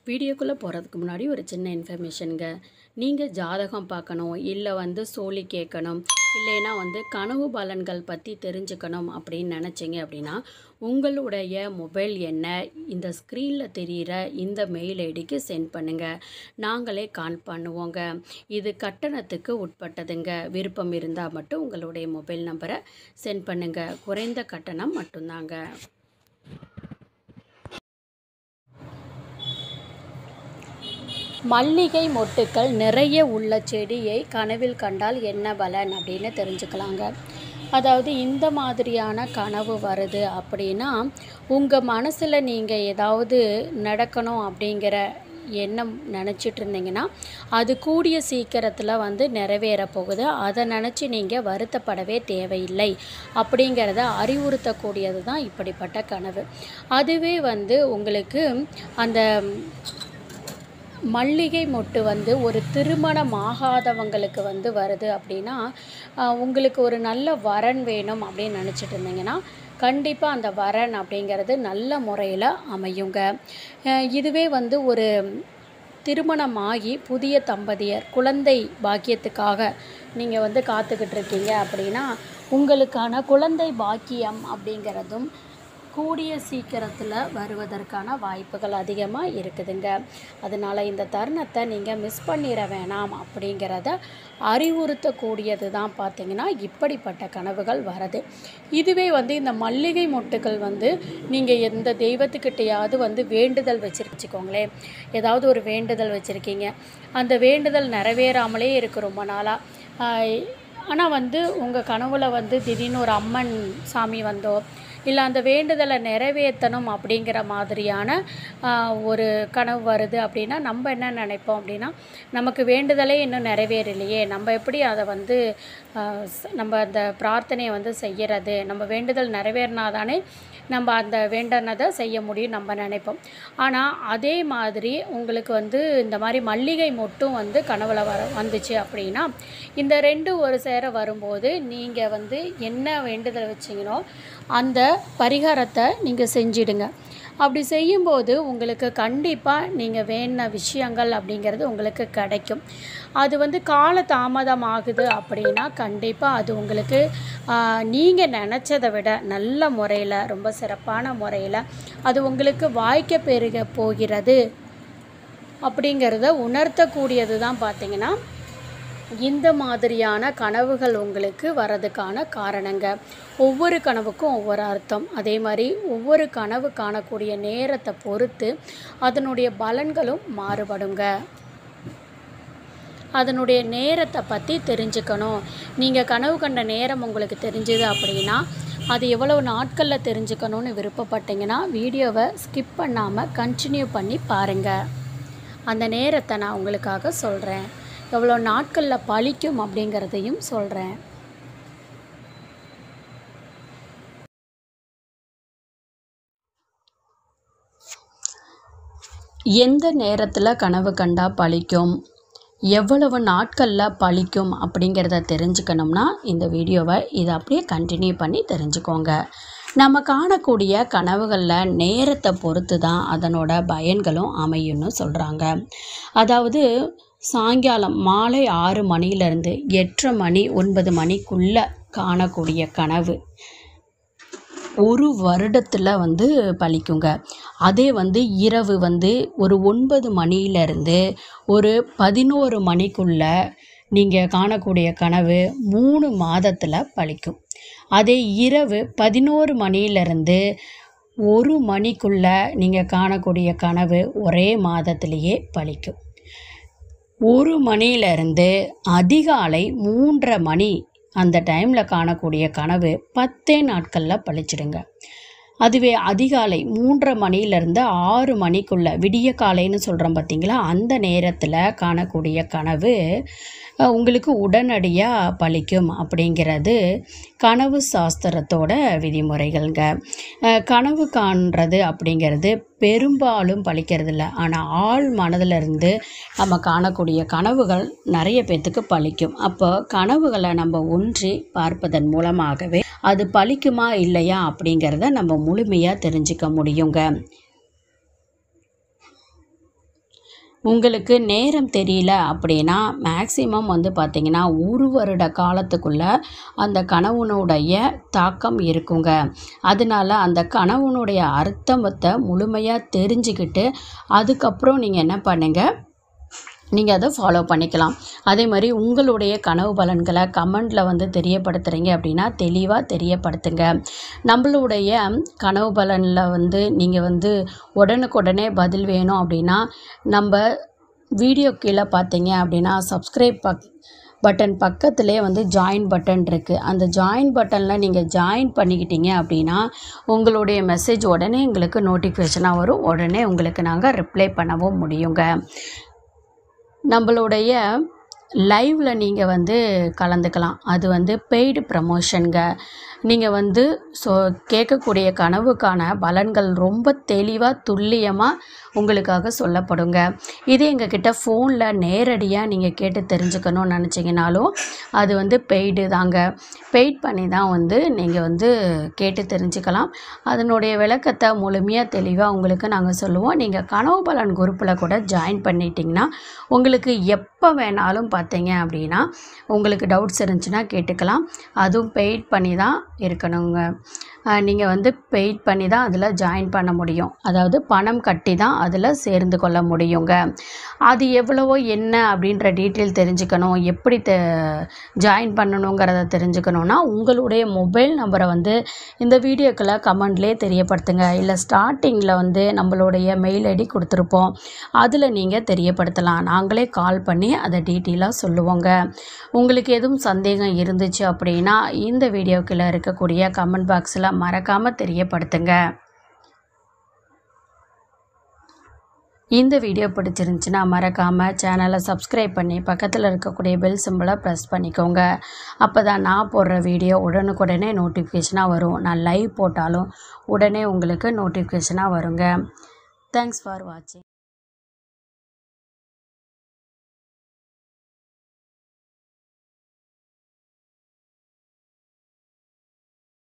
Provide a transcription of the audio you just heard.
வீடியோக்குள்ளே போகிறதுக்கு முன்னாடி ஒரு சின்ன இன்ஃபர்மேஷனுங்க நீங்கள் ஜாதகம் பார்க்கணும் இல்லை வந்து சோழி கேட்கணும் இல்லைன்னா வந்து கனவு பலன்கள் பற்றி தெரிஞ்சுக்கணும் அப்படின்னு நினச்சிங்க அப்படின்னா உங்களுடைய மொபைல் எண்ணை இந்த ஸ்க்ரீனில் தெரிகிற இந்த மெயில் ஐடிக்கு சென்ட் பண்ணுங்கள் நாங்களே கால் பண்ணுவோங்க இது கட்டணத்துக்கு உட்பட்டதுங்க விருப்பம் இருந்தால் மட்டும் உங்களுடைய மொபைல் நம்பரை சென்ட் பண்ணுங்கள் குறைந்த கட்டணம் மட்டும்தாங்க மல்லிகை மொட்டுக்கள் நிறைய உள்ள செடியை கனவில் கண்டால் என்ன பலன் அப்படின்னு தெரிஞ்சுக்கலாங்க அதாவது இந்த மாதிரியான கனவு வருது அப்படின்னா உங்கள் மனசில் நீங்கள் ஏதாவது நடக்கணும் அப்படிங்கிற எண்ணம் நினச்சிட்டு இருந்தீங்கன்னா அது கூடிய சீக்கிரத்தில் வந்து நிறைவேற போகுது அதை நினச்சி நீங்கள் வருத்தப்படவே தேவையில்லை அப்படிங்கிறத அறிவுறுத்தக்கூடியது தான் இப்படிப்பட்ட கனவு அதுவே வந்து உங்களுக்கு அந்த மல்லிகை மொட்டு வந்து ஒரு திருமணம் ஆகாதவங்களுக்கு வந்து வருது அப்படின்னா ஆஹ், உங்களுக்கு ஒரு நல்ல வரன் வேணும் அப்படின்னு நினச்சிட்டு இருந்தீங்கன்னா கண்டிப்பாக அந்த வரன் அப்படிங்கிறது நல்ல முறையில் அமையுங்க ஆஹ், இதுவே வந்து ஒரு திருமணம் ஆகி புதிய தம்பதியர் குழந்தை பாக்கியத்துக்காக நீங்கள் வந்து காத்துக்கிட்டு இருக்கீங்க அப்படின்னா உங்களுக்கான குழந்தை பாக்கியம் அப்படிங்கிறதும் கூடிய சீக்கிரத்தில் வருவதற்கான வாய்ப்புகள் அதிகமாக இருக்குதுங்க அதனால் இந்த தருணத்தை நீங்கள் மிஸ் பண்ணிட வேணாம் அப்படிங்கிறத அறிவுறுத்தக்கூடியது தான் பார்த்தீங்கன்னா இப்படிப்பட்ட கனவுகள் வரது இதுவே வந்து இந்த மல்லிகை மொட்டுகள் வந்து நீங்கள் எந்த தெய்வத்துக்கிட்டையாவது வந்து வேண்டுதல் வச்சுருச்சுக்கோங்களேன் ஏதாவது ஒரு வேண்டுதல் வச்சுருக்கீங்க அந்த வேண்டுதல் நிறைவேறாமலே இருக்கு ரொம்ப நாளாக ஆனால் வந்து உங்கள் கனவுல வந்து திடீர்னு ஒரு அம்மன் சாமி வந்தோ இல்லை அந்த வேண்டுதலை நிறைவேற்றணும் அப்படிங்கிற மாதிரியான ஆஹ், ஒரு கனவு வருது அப்படின்னா நம்ம என்ன நினைப்போம் அப்படின்னா நமக்கு வேண்டுதலே இன்னும் நிறைவேறலையே நம்ம எப்படி அதை வந்து ஆஹ், ஸ்- நம்ம அந்த பிரார்த்தனையை வந்து செய்யறது நம்ம வேண்டுதல் நிறைவேறினாதானே நம்ம அந்த வேண்டனதை செய்ய முடியும் நம்ம நினைப்போம் ஆனால் அதே மாதிரி உங்களுக்கு வந்து இந்த மாதிரி மல்லிகை மொட்டும் வந்து கனவுல வர வந்துச்சு அப்படின்னா இந்த ரெண்டு ஒரு சேர வரும்போது நீங்கள் வந்து என்ன வேண்டுதல் வச்சிங்களோ அந்த பரிகாரத்தை நீங்கள் செஞ்சிடுங்க அப்படி செய்யும்போது உங்களுக்கு கண்டிப்பாக நீங்கள் வேண்டின விஷயங்கள் அப்படிங்கிறது உங்களுக்கு கிடைக்கும் அது வந்து கால தாமதம் ஆகுது அப்படின்னா கண்டிப்பாக அது உங்களுக்கு நீங்கள் நினச்சதை விட நல்ல முறையில் ரொம்ப சிறப்பான முறையில் அது உங்களுக்கு வாய்க்க பெருக போகிறது அப்படிங்கிறத உணர்த்தக்கூடியது தான் பார்த்தீங்கன்னா இந்த மாதிரியான கனவுகள் உங்களுக்கு வரதுக்கான காரணங்க ஒவ்வொரு கனவுக்கும் ஒவ்வொரு அர்த்தம் அதே மாதிரி ஒவ்வொரு கனவு காணக்கூடிய நேரத்தை பொறுத்து அதனுடைய பலன்களும் மாறுபடுங்க அதனுடைய நேரத்தை பற்றி தெரிஞ்சுக்கணும் நீங்கள் கனவு கண்ட நேரம் உங்களுக்கு தெரிஞ்சுது அப்படின்னா அது எவ்வளவு நாட்களில் தெரிஞ்சுக்கணும்னு விருப்பப்பட்டீங்கன்னா வீடியோவை ஸ்கிப் பண்ணாமல் கண்டினியூ பண்ணி பாருங்கள் அந்த நேரத்தை நான் உங்களுக்காக சொல்கிறேன் எவ்வளோ நாட்களில் பழிக்கும் அப்படிங்கிறதையும் சொல்கிறேன் எந்த நேரத்தில் கனவு கண்டா பழிக்கும் எவ்வளவு நாட்களில் பழிக்கும் அப்படிங்கிறத தெரிஞ்சுக்கணும்னா இந்த வீடியோவை இதை அப்படியே கண்டினியூ பண்ணி தெரிஞ்சுக்கோங்க நம்ம காணக்கூடிய கனவுகளில் நேரத்தை பொறுத்து தான் அதனோட பயன்களும் அமையும்னு சொல்கிறாங்க அதாவது சாயங்காலம் மாலை ஆறு மணியிலேருந்து எட்டரை மணி ஒன்பது மணிக்குள்ளே காணக்கூடிய கனவு ஒரு வருடத்தில் வந்து பலிக்குங்க அதே வந்து இரவு வந்து ஒரு ஒன்பது மணியிலிருந்து ஒரு பதினோரு மணிக்குள்ள நீங்கள் காணக்கூடிய கனவு மூணு மாதத்தில் பலிக்கும் அதே இரவு பதினோரு மணியிலிருந்து ஒரு மணிக்குள்ள நீங்கள் காணக்கூடிய கனவு ஒரே மாதத்திலேயே பலிக்கும் ஒரு மணியிலிருந்து அதிகாலை மூன்றரை மணி அந்த டைமில் காணக்கூடிய கனவு பத்தே நாட்களில் பழிச்சிடுங்க அதுவே அதிகாலை மூன்றரை மணியிலேருந்து ஆறு மணிக்குள்ள விடிய காலைன்னு சொல்கிறோம் பார்த்தீங்களா அந்த நேரத்தில் காணக்கூடிய கனவு அஹ், உங்களுக்கு உடனடியாக பலிக்கும் அப்படிங்கிறது கனவு சாஸ்திரத்தோட விதிமுறைகள்ங்க அஹ், கனவு காண்றது அப்படிங்கிறது பெரும்பாலும் பழிக்கிறது இல்லை ஆனால் ஆள் மனதில் இருந்து நம்ம காணக்கூடிய கனவுகள் நிறைய பேர்த்துக்கு பலிக்கும் அப்போ கனவுகளை நம்ம ஒன்றி பார்ப்பதன் மூலமாகவே அது பலிக்குமா இல்லையா அப்படிங்கிறத நம்ம முழுமையாக தெரிஞ்சுக்க முடியுங்க உங்களுக்கு நேரம் தெரியல அப்படின்னா மேக்சிமம் வந்து பார்த்திங்கன்னா ஒரு வருட காலத்துக்குள்ள அந்த கணவனுடைய தாக்கம் இருக்குங்க அதனால அந்த கணவனுடைய அர்த்தமத்தை முழுமையாக தெரிஞ்சுக்கிட்டு அதுக்கப்புறம் நீங்கள் என்ன பண்ணுங்க நீங்கள் அதை ஃபாலோ பண்ணிக்கலாம் அதே மாதிரி உங்களுடைய கனவு பலன்களை கமெண்டில் வந்து தெரியப்படுத்துகிறீங்க அப்படின்னா தெளிவாக தெரியப்படுத்துங்க நம்மளுடைய கனவு பலனில் வந்து நீங்கள் வந்து உடனுக்குடனே பதில் வேணும் அப்படின்னா நம்ம வீடியோ கீழே பார்த்தீங்க அப்படின்னா சப்ஸ்கிரைப் பக் பட்டன் பக்கத்துலேயே வந்து ஜாயின் பட்டன் இருக்குது அந்த ஜாயின் பட்டனில் நீங்கள் ஜாயின் பண்ணிக்கிட்டீங்க அப்படின்னா உங்களுடைய மெசேஜ் உடனே எங்களுக்கு நோட்டிஃபிகேஷனாக வரும் உடனே உங்களுக்கு நாங்கள் ரிப்ளை பண்ணவும் முடியுங்க நம்மளுடைய லைவில் நீங்கள் வந்து கலந்துக்கலாம் அது வந்து பெய்டு ப்ரமோஷனுங்க நீங்கள் வந்து ஸோ கேட்கக்கூடிய கனவுக்கான பலன்கள் ரொம்ப தெளிவாக துல்லியமாக உங்களுக்காக சொல்லப்படுங்க இதே எங்ககிட்ட ஃபோனில் நேரடியாக நீங்கள் கேட்டு தெரிஞ்சுக்கணும்னு நினச்சிங்கனாலும் அது வந்து பெய்டு தாங்க பெய்ட் பண்ணி தான் வந்து நீங்கள் வந்து கேட்டு தெரிஞ்சுக்கலாம் அதனுடைய விளக்கத்தை முழுமையாக தெளிவாக உங்களுக்கு நாங்கள் சொல்லுவோம் நீங்கள் கனவு பலன் குரூப்பில் கூட ஜாயின் பண்ணிட்டீங்கன்னா உங்களுக்கு எப்போ வேணாலும் பார்த்தீங்க அப்படின்னா உங்களுக்கு டவுட்ஸ் இருந்துச்சுன்னா கேட்டுக்கலாம் அதுவும் பெய்ட் பண்ணி தான் இருக்கணுங்க நீங்கள் வந்து பெய்ட் பண்ணி தான் அதில் ஜாயின் பண்ண முடியும் அதாவது பணம் கட்டி தான் அதில் சேர்ந்து கொள்ள முடியுங்க அது எவ்வளவோ என்ன அப்படின்ற டீட்டெயில் தெரிஞ்சுக்கணும் எப்படி தெ ஜாயின் பண்ணணுங்கிறத தெரிஞ்சுக்கணுன்னா உங்களுடைய மொபைல் நம்பரை வந்து இந்த வீடியோக்களை கமெண்ட்லேயே தெரியப்படுத்துங்க இல்லை ஸ்டார்டிங்கில் வந்து நம்மளுடைய மெயில் ஐடி கொடுத்துருப்போம் அதில் நீங்கள் தெரியப்படுத்தலாம் நாங்களே கால் பண்ணி அதை டீட்டெயிலாக சொல்லுவோங்க உங்களுக்கு எதுவும் சந்தேகம் இருந்துச்சு அப்படின்னா இந்த வீடியோக்கில் இருக்கக்கூடிய கமெண்ட் பாக்ஸில் மறக்காமல் தெரியப்படுத்துங்க இந்த வீடியோ பிடிச்சிருந்துச்சுன்னா மறக்காமல் சேனலை சப்ஸ்கிரைப் பண்ணி பக்கத்தில் இருக்கக்கூடிய பெல் சிம்பிளை ப்ரெஸ் பண்ணிக்கோங்க அப்போ தான் நான் போடுற வீடியோ உடனுக்குடனே நோட்டிஃபிகேஷனாக வரும் நான் லைவ் போட்டாலும் உடனே உங்களுக்கு நோட்டிஃபிகேஷனாக வருங்க தேங்க்ஸ் ஃபார் வாட்சிங்